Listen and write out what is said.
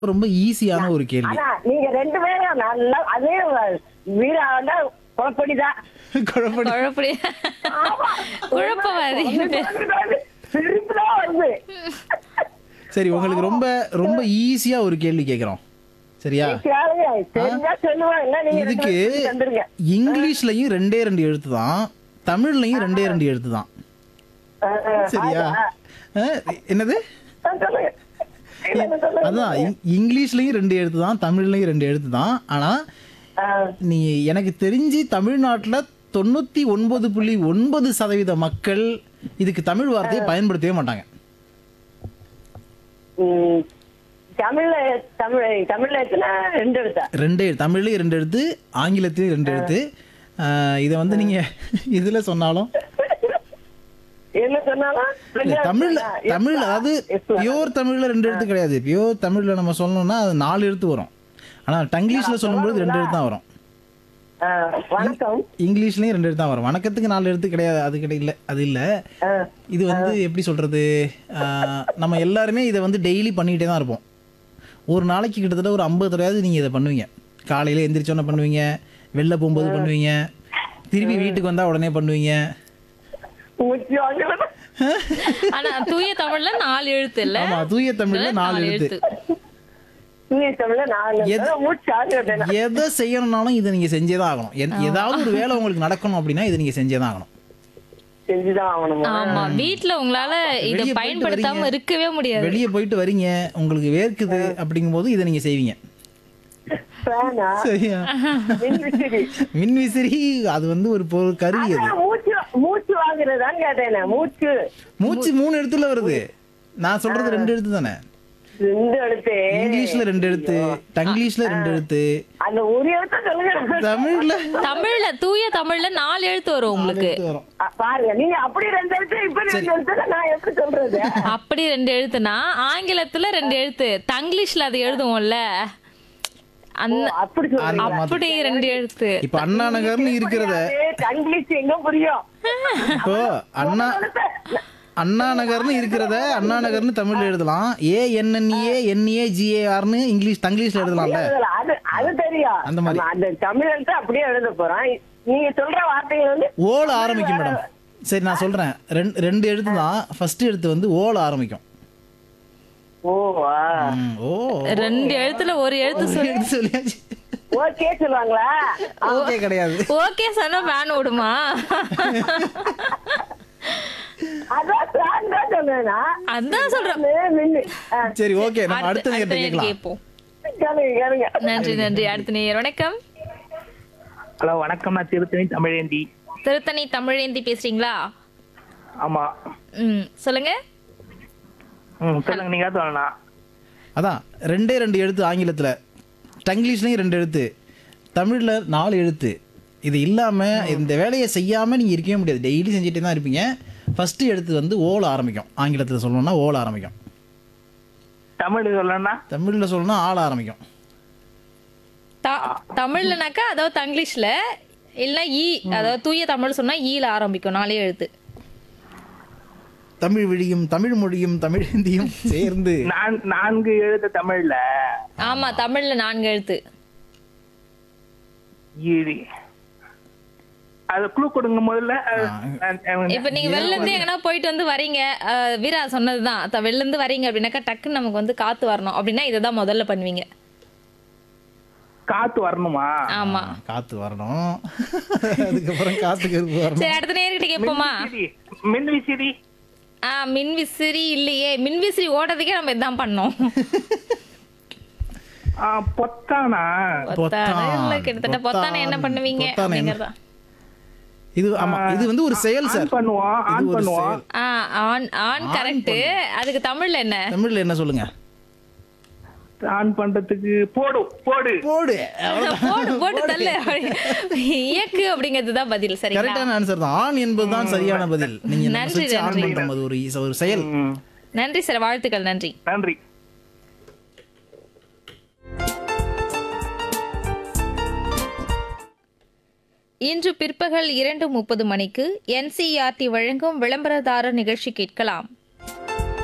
ரொம்ப ஈஸியான ஒரு கேள்வி ஆனா நீங்க ரெண்டு பேரும் நல்லா அதே வீரா வந்தா குழப்படிதான் குழப்படி குழப்படி குழப்பவாதி சிரிப்பு தான் வருது சரி உங்களுக்கு ரொம்ப ரொம்ப ஈஸியா ஒரு கேள்வி கேக்குறோம் சரியா கேளுங்க, தெரிஞ்சா சொல்லுவேன் இல்ல நீங்க ரெண்டு இதுக்கு பேரும் தந்துருங்க இங்கிலீஷ்லயும் ரெண்டே ரெண்டு எழுத்து தான் தமிழ்லயும் ரெண்டே ரெண்டு எழுத்து தான் அஹ், அஹ், சரியா அஹ், என்னது அஹ், சொல்லுங்க இல்ல, சொல்லுங்க. அதான் இங்- இங்கிலீஷ்லயும் ரெண்டு எழுத்து தான் தமிழ்லயும் ரெண்டு எழுத்து தான் ஆனா அஹ், நீ எனக்கு தெரிஞ்சு தமிழ்நாட்டுல தொண்ணூத்தி ஒன்பது புள்ளி ஒன்பது சதவீத மக்கள் இதுக்கு தமிழ் வார்த்தையை பயன்படுத்தவே மாட்டாங்க ம், தமிழ்ல தமிழ் தமிழ்ல எத்தனை ரெண்டு எழுத்தா ரெண்டு தமிழ்லயும் ரெண்டு எழுத்து ஆங்கிலத்திலயும் ரெண்டு எழுத்து ஆஹ் இதை வந்து நீங்க இதுல சொன்னாலும் என்ன சொன்னாலும் இல்ல, தமிழ்ல தமிழ் அதாவது பியோர் தமிழ்ல ரெண்டு எழுத்து கிடையாது பியோர் தமிழ்ல நம்ம சொல்லணும்னா அது நாலு எழுத்து வரும் ஆனா டங்கிலீஷ்ல சொல்லும்போது ரெண்டு எழுத்து தான் வரும் அஹ், வணக்கம் இங்கிலீஷ்லயும் ரெண்டு எழுத்து தான் வரும் வணக்கத்துக்கு நாலு எழுத்து கிடையாது அது கிடையாது அது இல்ல அஹ், இது வந்து எப்படி சொல்றது ஆஹ் நம்ம எல்லாருமே இதை வந்து டெய்லி பண்ணிக்கிட்டே தான் இருப்போம் ஒரு நாளைக்கு கிட்டத்தட்ட ஒரு ஐம்பது தடவையாவது நீங்க இதை பண்ணுவீங்க காலையில எந்திரிச்சோன்னே பண்ணுவீங்க வெளில போகும்போது பண்ணுவீங்க திருப்பி வீட்டுக்கு வந்தா உடனே பண்ணுவீங்க மூச்சு வாங்குறது. ஆனா தூய தமிழ்ல நாலு எழுத்து இல்ல ஆமா தூய தமிழ்ல நாலு எழுத்து தூய தமிழ்ல நாலு எது- எழுத்து. மூச்சு வாங்குறது எதை செய்யணும்னாலும் இதை நீங்க செஞ்சே தான் ஆகணும் என்- ஏதாவது ஒரு வேலை உங்களுக்கு நடக்கணும் அப்படின்னா இதை நீங்க செஞ்சே தான் ஆகணும் செஞ்சுதான் ஆகணுமா ஆமா வீட்ல உங்களால இத வெளிய போயிட்டு பயன்படுத்தாம வரீங்க. இருக்கவே முடியாது வெளியே போயிட்டு வரீங்க உங்களுக்கு வேர்க்குது அப்படிங்கும்போது இதை நீங்க செய்வீங்க ஃபேனா சரியா மின்விசிறி மின் விசிறி அது வந்து ஒரு பொருள் கருவி அது அதான் மூச்சு மூச்சு வாங்குறதான்னு கேட்டேன் மூச்சு மூச்சு மூணு எழுத்துல வருது நான் சொல்றது ரெண்டு எழுத்து தானே ரெண்டு எழுத்து இங்கிலீஷ்ல ரெண்டு எழுத்து டங்கிலீஷ்ல ரெண்டு எழுத்து அந்த ஒரு எழுத்த சொல்லுங்க தமிழ்ல தமிழ்ல தூய தமிழ்ல நாலு எழுத்து வரும் உங்களுக்கு எழுத்து வரும் அ, பாருங்க நீங்க அப்படி ரெண்டு எழுத்து இப்படி ரெண்டு எழுத்து நான் எப்படி சொல்றது அப்படி ரெண்டு எழுத்துனா ஆங்கிலத்துல ரெண்டு எழுத்து தங்கிலீஷ்ல அது எழுதுவோம்ல அந்த அப்படி சொல்றீங்க அப்படி ரெண்டு எழுத்து இப்ப அண்ணா நகர்னு இருக்கிறத இங்கிலீஷ் எங்க புரியும் இப்போ அண்ணா அண்ணா நகர்னு இருக்கிறத அண்ணா நகர்னு தமிழ்ல எழுதலாம் ஏ என்என்ஏ என்ஏ ஜிஏஆர்னு இங்கிலீஷ் தங்கிலீஷ்ல எழுதலாம்ல அது அது தெரியும் அந்த மாதிரி. நம்ம அந்த தமிழ் எழுத்து அப்படியே எழுத போறோம் நீங்க சொல்ற வார்த்தைகள் வந்து ஓல ஆரம்பிக்கும் மேடம் சரி நான் சொல்றேன் ரெண்டு ரெண்டு எழுத்து தான் ஃபர்ஸ்ட் எழுத்து வந்து ஓல ஆரம்பிக்கும் ஓ ம், ஓ ரெண்டு எழுத்துல ஒரு எழுத்து சொல்லி எழுத்து சொல்லியாச்சு ஓகே சொல்லுவாங்களா ஓகே கிடையாது ஓகே சொன்னா ஃபேன் விடுமா அதான் நான் தான் சொன்னேனா அதான் சொல்றேன் மின்னு ஆ, சரி ஓகே நம்ம அடுத்த அடுத்த நேரத்தை நேரம் கேட்கலாம் கேட்போம் கேளுங்க கேளுங்க நன்றி நன்றி அடுத்த நேயர் வணக்கம் ஹலோ வணக்கம் நான் திருத்தணி தமிழேந்தி திருத்தணி தமிழேந்தி பேசுறீங்களா ஆமா ம் சொல்லுங்க ம் சொல்லுங்க நீங்க சொல்லலாம் அதான் ரெண்டே ரெண்டு எழுத்து ஆங்கிலத்துல டங்கிலீஷ்லயும் ரெண்டு எழுத்து தமிழ்ல நாலு எழுத்து இது இல்லாம இந்த வேலையை செய்யாம நீங்க இருக்கவே முடியாது டெய்லி செஞ்சுட்டே தான் இருப்பீங்க ஃபர்ஸ்ட் எழுத்து வந்து ஓல ஆரம்பிக்கும் ஆங்கிலத்துல சொல்லணும்னா ஓல ஆரம்பிக்கும் தமிழ் சொல்லணும்னா தமிழ்ல சொல்லணும்னா ஆள ஆரம்பிக்கும் த- தமிழ்லனாக்கா அதாவது தங்கிலீஷ்ல இல்ல ஈ அதாவது தூய தமிழ் சொன்னா ஈல ஆரம்பிக்கும் நாலே எழுத்து தமிழ் விழியும் தமிழ் மொழியும் தமிழ் ஹிந்தியும் சேர்ந்து நான் நான்கு எழுத்து தமிழ்ல ஆமா தமிழ்ல நான்கு எழுத்து ஈரி அது குழு கொடுங்க முதல்ல அஹ், நான், அஹ், இப்ப நீங்க வெளில இருந்து எங்கன்னா போயிட்டு வந்து வரீங்க அஹ், வீரா சொன்னதுதான் த- வெளில இருந்து வரீங்க அப்படின்னாக்கா டக்குன்னு நமக்கு வந்து காத்து வரணும் அப்படின்னா இதுதான் முதல்ல பண்ணுவீங்க காத்து வரணுமா ஆமா காத்து வரணும் அதுக்கப்புறம் காத்து கருப்பு வரணும் சரி அடுத்த நேர்கிட்ட கேட்போமா விசிறி, மின் விசிறி ஆ மின் விசிறி இல்லையே மின் விசிறி ஓடுறதுக்கே நம்ம இதான் பண்ணோம் ஆ, பொத்தானா பொத்தானே இல்ல பொத்தான். கிட்டத்தட்ட பொத்தானே என்ன பொத்தான். பண்ணுவீங்க பொத்தான் என்ன? அப்படிங்கறதா இது ஆமா இது வந்து ஒரு செயல் ஆன் சார் பண்ணுவோம் இது ஆன் ஒரு பண்ணுவோம் செயல். ஆ ஆன் ஆன் கரெக்ட் அதுக்கு தமிழ்ல என்ன தமிழ்ல என்ன சொல்லுங்க ஆன் பண்றதுக்கு போடு போடு போடு போடு போட்டு தள்ளு இயக்கு அப்படிங்கிறது தான் பதில் சரிங்களா கரெக்டான ஆன்சர் தான் ஆன் என்பதுதான் சரியான பதில் நீங்க நம்ம நன்றி, switch ஆன் நன்றி. பண்றோம் அது ஒரு இஸ்- ஒரு செயல் ம், நன்றி சார் வாழ்த்துக்கள் நன்றி நன்றி இன்று பிற்பகல் இரண்டு முப்பது மணிக்கு என்சிஆர்டி வழங்கும் விளம்பரதாரர் நிகழ்ச்சி கேட்கலாம்